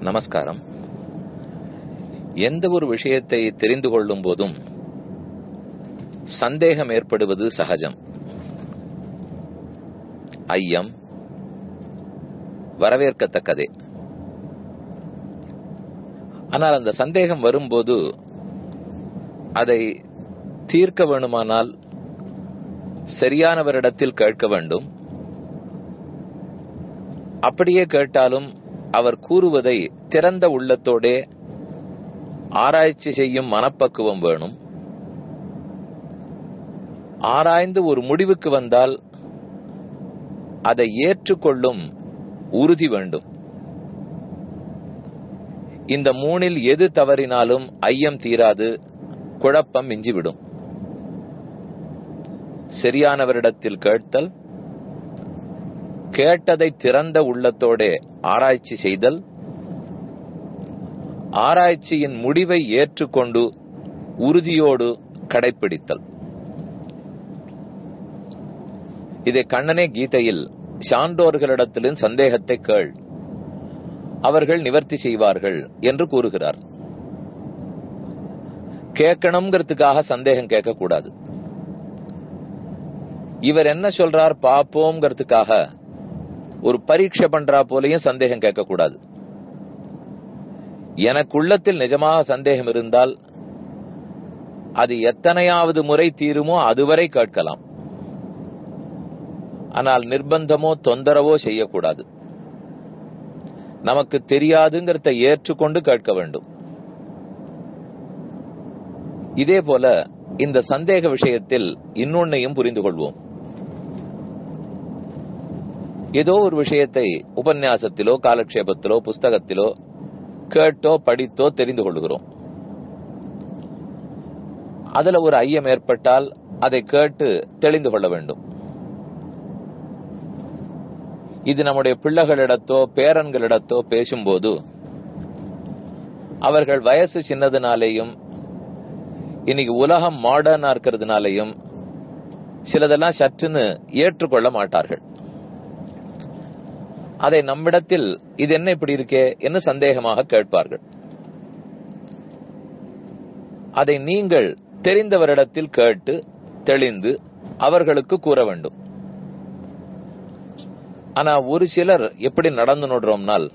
நமஸ்காரம் எந்த ஒரு விஷயத்தை தெரிந்து கொள்ளும் போதும் சந்தேகம் ஏற்படுவது சகஜம் ஐயம் வரவேற்கத்தக்கதே ஆனால் அந்த சந்தேகம் வரும்போது அதை தீர்க்க வேணுமானால் சரியானவரிடத்தில் கேட்க வேண்டும் அப்படியே கேட்டாலும் அவர் கூறுவதை திறந்த உள்ளத்தோடே ஆராய்ச்சி செய்யும் மனப்பக்குவம் வேணும் ஆராய்ந்து ஒரு முடிவுக்கு வந்தால் அதை ஏற்றுக்கொள்ளும் உறுதி வேண்டும் இந்த மூணில் எது தவறினாலும் ஐயம் தீராது குழப்பம் மிஞ்சிவிடும் சரியானவரிடத்தில் கேட்டல் கேட்டதை திறந்த உள்ளத்தோடே ஆராய்ச்சி செய்தல் ஆராய்ச்சியின் முடிவை ஏற்றுக்கொண்டு உறுதியோடு கடைபிடித்தல் இதை கண்ணனே கீதையில் சான்றோர்களிடத்திலும் சந்தேகத்தை கேள் அவர்கள் நிவர்த்தி செய்வார்கள் என்று கூறுகிறார் கேட்கணுங்கிறதுக்காக சந்தேகம் கேட்கக்கூடாது இவர் என்ன சொல்றார் பாப்போம்ங்கிறதுக்காக ஒரு பரீட்சை பண்றா போலையும் சந்தேகம் கேட்கக்கூடாது எனக்குள்ளத்தில் நிஜமாக சந்தேகம் இருந்தால் அது எத்தனையாவது முறை தீருமோ அதுவரை கேட்கலாம் ஆனால் நிர்பந்தமோ தொந்தரவோ செய்யக்கூடாது நமக்கு தெரியாதுங்கிறத ஏற்றுக்கொண்டு கேட்க வேண்டும் இதே போல இந்த சந்தேக விஷயத்தில் இன்னொன்னையும் புரிந்து கொள்வோம் ஏதோ ஒரு விஷயத்தை உபன்யாசத்திலோ காலக்ஷேபத்திலோ புஸ்தகத்திலோ கேட்டோ படித்தோ தெரிந்து கொள்கிறோம் அதுல ஒரு ஐயம் ஏற்பட்டால் அதை கேட்டு தெளிந்து கொள்ள வேண்டும் இது நம்முடைய பிள்ளைகளிடத்தோ பேரன்களிடத்தோ பேசும்போது அவர்கள் வயசு சின்னதுனாலேயும் இன்னைக்கு உலகம் மாடர்னா இருக்கிறதுனாலையும் சிலதெல்லாம் சற்றுன்னு ஏற்றுக்கொள்ள மாட்டார்கள் அதை நம்மிடத்தில் இது என்ன இப்படி இருக்கே என்று சந்தேகமாக கேட்பார்கள் அதை நீங்கள் தெரிந்தவரிடத்தில் கேட்டு தெளிந்து அவர்களுக்கு கூற வேண்டும் ஆனா ஒரு சிலர் எப்படி நடந்து நடுறோம்னால்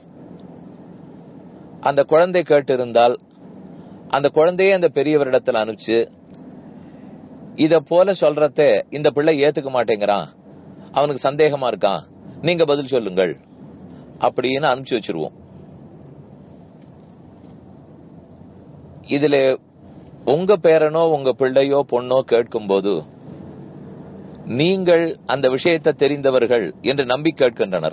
அந்த குழந்தை கேட்டு இருந்தால் அந்த குழந்தையே அந்த பெரியவரிடத்தில் அனுப்பிச்சு இத போல சொல்றத இந்த பிள்ளை ஏத்துக்க மாட்டேங்கிறான் அவனுக்கு சந்தேகமா இருக்கான் நீங்க பதில் சொல்லுங்கள் அப்படின்னு அனுப்பிச்சு வச்சிருவோம் இதுல உங்க பேரனோ உங்க பிள்ளையோ பொண்ணோ கேட்கும் போது நீங்கள் அந்த விஷயத்தை தெரிந்தவர்கள் என்று நம்பி கேட்கின்றனர்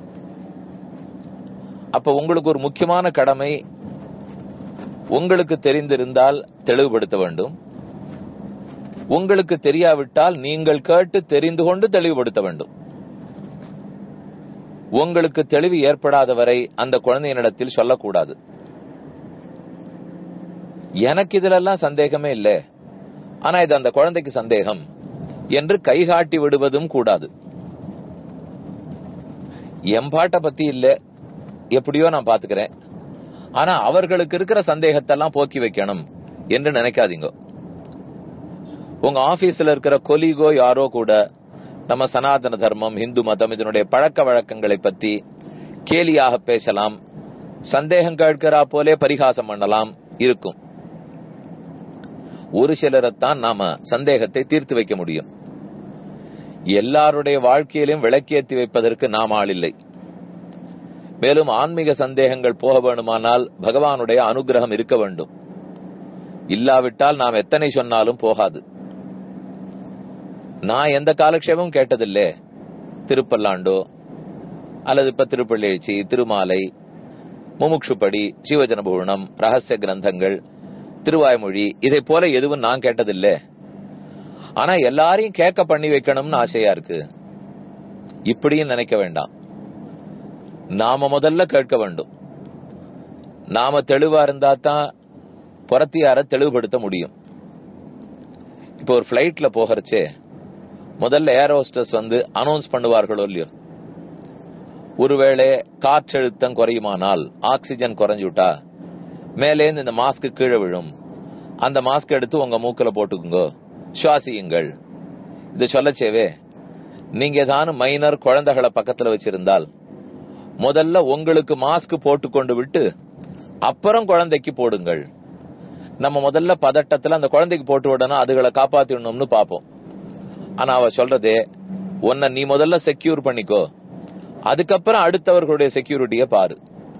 அப்ப உங்களுக்கு ஒரு முக்கியமான கடமை உங்களுக்கு தெரிந்திருந்தால் தெளிவுபடுத்த வேண்டும் உங்களுக்கு தெரியாவிட்டால் நீங்கள் கேட்டு தெரிந்து கொண்டு தெளிவுபடுத்த வேண்டும் உங்களுக்கு தெளிவு ஏற்படாத வரை அந்த குழந்தையினிடத்தில் சொல்லக்கூடாது எனக்கு இதுலெல்லாம் சந்தேகமே இல்லை ஆனா இது அந்த குழந்தைக்கு சந்தேகம் என்று கைகாட்டி விடுவதும் கூடாது எம்பாட்ட பத்தி இல்ல எப்படியோ நான் பாத்துக்கிறேன் ஆனா அவர்களுக்கு இருக்கிற சந்தேகத்தெல்லாம் போக்கி வைக்கணும் என்று நினைக்காதீங்க உங்க ஆபீஸ்ல இருக்கிற கொலிகோ யாரோ கூட நம்ம சனாதன தர்மம் இந்து மதம் இதனுடைய பழக்க வழக்கங்களை பத்தி கேலியாக பேசலாம் சந்தேகம் கேட்கிறா போலே பரிகாசம் பண்ணலாம் இருக்கும் ஒரு சிலரைத்தான் நாம சந்தேகத்தை தீர்த்து வைக்க முடியும் எல்லாருடைய வாழ்க்கையிலும் விளக்கேற்றி வைப்பதற்கு நாம் ஆள் இல்லை மேலும் ஆன்மீக சந்தேகங்கள் போக வேண்டுமானால் பகவானுடைய அனுகிரகம் இருக்க வேண்டும் இல்லாவிட்டால் நாம் எத்தனை சொன்னாலும் போகாது நான் எந்த காலக்ஷேபமும் கேட்டதில்லே திருப்பல்லாண்டோ அல்லது இப்ப திருப்பள்ளி திருமாலை முமுட்சுப்படி சிவஜன பூரணம் ரகசிய கிரந்தங்கள் திருவாய்மொழி இதை போல எதுவும் நான் கேட்டதில்லை ஆனா எல்லாரையும் கேட்க பண்ணி வைக்கணும்னு ஆசையா இருக்கு இப்படியும் நினைக்க வேண்டாம் நாம முதல்ல கேட்க வேண்டும் நாம தெளிவா இருந்தா தான் புறத்தியார தெளிவுபடுத்த முடியும் இப்போ ஒரு பிளைட்ல போகிறச்சே முதல்ல ஏர் ஹோஸ்டஸ் வந்து அனௌன்ஸ் பண்ணுவார்களோ இல்லையோ ஒருவேளை காற்றழுத்தம் குறையுமானால் ஆக்சிஜன் குறைஞ்சுட்டா மேலேந்து இந்த மாஸ்க் கீழே விழும் அந்த மாஸ்க் எடுத்து உங்க மூக்குல போட்டுக்குங்க சுவாசியுங்கள் இது சொல்லச்சேவே நீங்க ஏதானும் மைனர் குழந்தைகளை பக்கத்துல வச்சிருந்தால் முதல்ல உங்களுக்கு மாஸ்க் போட்டு கொண்டு விட்டு அப்புறம் குழந்தைக்கு போடுங்கள் நம்ம முதல்ல பதட்டத்துல அந்த குழந்தைக்கு போட்டு விடணும் அதுகளை காப்பாத்திடணும்னு பாப்போம் ஆனா அவ சொல்றதே உன்னை நீ முதல்ல செக்யூர் பண்ணிக்கோ அதுக்கப்புறம் அடுத்தவர்களுடைய செக்யூரிட்டிய பாரு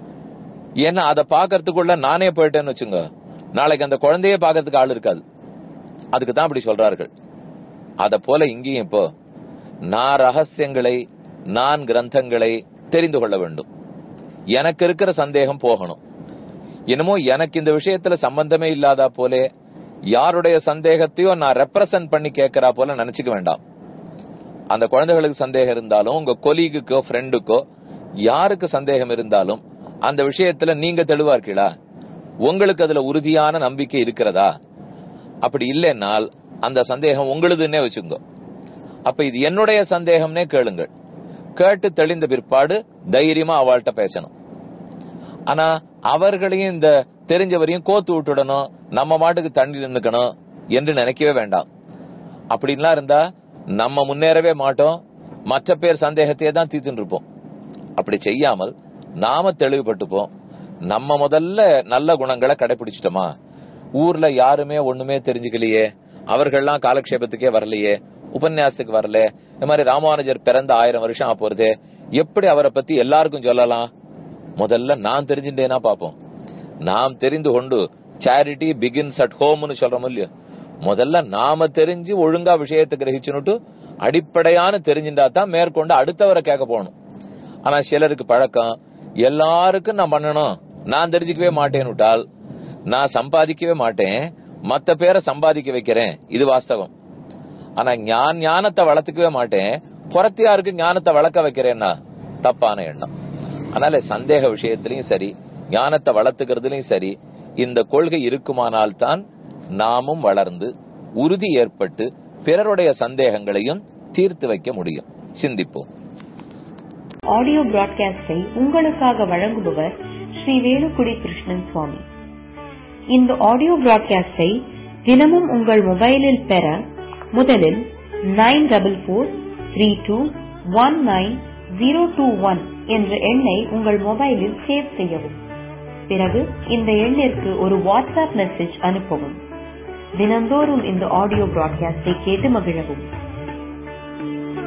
ஏன்னா அதை பாக்கறதுக்குள்ள நானே போயிட்டேன்னு வச்சுங்க நாளைக்கு அந்த குழந்தைய பாக்கிறதுக்கு ஆள் இருக்காது அதுக்கு தான் அப்படி சொல்றார்கள் அத போல இங்கேயும் இப்போ நான் ரகசியங்களை நான் கிரந்தங்களை தெரிந்து கொள்ள வேண்டும் எனக்கு இருக்கிற சந்தேகம் போகணும் என்னமோ எனக்கு இந்த விஷயத்துல சம்பந்தமே இல்லாதா போல யாருடைய சந்தேகத்தையோ நான் ரெப்ரசன்ட் பண்ணி கேட்கறா போல நினைச்சுக்க வேண்டாம் அந்த குழந்தைகளுக்கு சந்தேகம் இருந்தாலும் உங்க கொலீகுக்கோ ஃப்ரெண்டுக்கோ யாருக்கு சந்தேகம் இருந்தாலும் அந்த விஷயத்துல நீங்க தெளிவா இருக்கீங்களா உங்களுக்கு அதுல உறுதியான நம்பிக்கை இருக்கிறதா அப்படி இல்லைன்னால் அந்த சந்தேகம் உங்களுதுன்னே வச்சுங்க அப்ப இது என்னுடைய சந்தேகம்னே கேளுங்கள் கேட்டு தெளிந்த பிற்பாடு தைரியமா அவள்கிட்ட பேசணும் ஆனா அவர்களையும் இந்த தெரிஞ்சவரையும் கோத்து விட்டுடணும் நம்ம மாட்டுக்கு தண்ணி நின்னுக்கணும் என்று நினைக்கவே வேண்டாம் அப்படின்லாம் இருந்தா நம்ம முன்னேறவே மாட்டோம் மற்ற பேர் சந்தேகத்தையே தான் தீர்த்துட்டு இருப்போம் அப்படி செய்யாமல் நாம தெளிவுபட்டுப்போம் நம்ம முதல்ல நல்ல குணங்களை கடைபிடிச்சிட்டோமா ஊர்ல யாருமே ஒண்ணுமே தெரிஞ்சுக்கலையே அவர்கள்லாம் காலக்ஷேபத்துக்கே வரலையே உபன்யாசத்துக்கு வரல இந்த மாதிரி ராமானுஜர் பிறந்த ஆயிரம் வருஷம் ஆ போறது எப்படி அவரை பத்தி எல்லாருக்கும் சொல்லலாம் முதல்ல நான் தெரிஞ்சுட்டேனா பாப்போம் நாம் தெரிந்து கொண்டு சேரிட்டி பிகின்ஸ் அட் ஹோம்னு சொல்றோம் இல்லையோ முதல்ல நாம தெரிஞ்சு ஒழுங்கா விஷயத்தை கிரகிச்சுனுட்டு அடிப்படையான தெரிஞ்சுட்டா தான் மேற்கொண்டு அடுத்தவரை கேட்க போகணும் ஆனா சிலருக்கு பழக்கம் எல்லாருக்கும் நான் பண்ணணும் நான் தெரிஞ்சுக்கவே மாட்டேன்னுட்டால் நான் சம்பாதிக்கவே மாட்டேன் மத்த பேரை சம்பாதிக்க வைக்கிறேன் இது வாஸ்தவம் ஆனா ஞான் ஞானத்தை வளர்த்துக்கவே மாட்டேன் புறத்தியாருக்கு ஞானத்தை வளர்க்க வைக்கிறேன்னா தப்பான எண்ணம் அதனால சந்தேக விஷயத்திலையும் சரி ஞானத்தை வளர்த்துக்கிறதுலயும் சரி இந்த கொள்கை இருக்குமானால் தான் நாமும் வளர்ந்து உறுதி ஏற்பட்டு பிறருடைய சந்தேகங்களையும் தீர்த்து வைக்க முடியும் சிந்திப்போம் ஆடியோ பிராட்காஸ்டை உங்களுக்காக வழங்குபவர் ஸ்ரீ வேலுக்குடி கிருஷ்ணன் சுவாமி இந்த ஆடியோ பிராட்காஸ்டை தினமும் உங்கள் மொபைலில் பெற முதலில் nine double four three two one nine zero two one என்ற எண்ணை உங்கள் மொபைலில் சேவ் செய்யவும் பிறகு இந்த எண்ணிற்கு ஒரு வாட்ஸ்அப் மெசேஜ் அனுப்பவும் தினந்தோறும் இந்த ஆடியோ பிராட்காஸ்டை கேட்டு மகிழவும்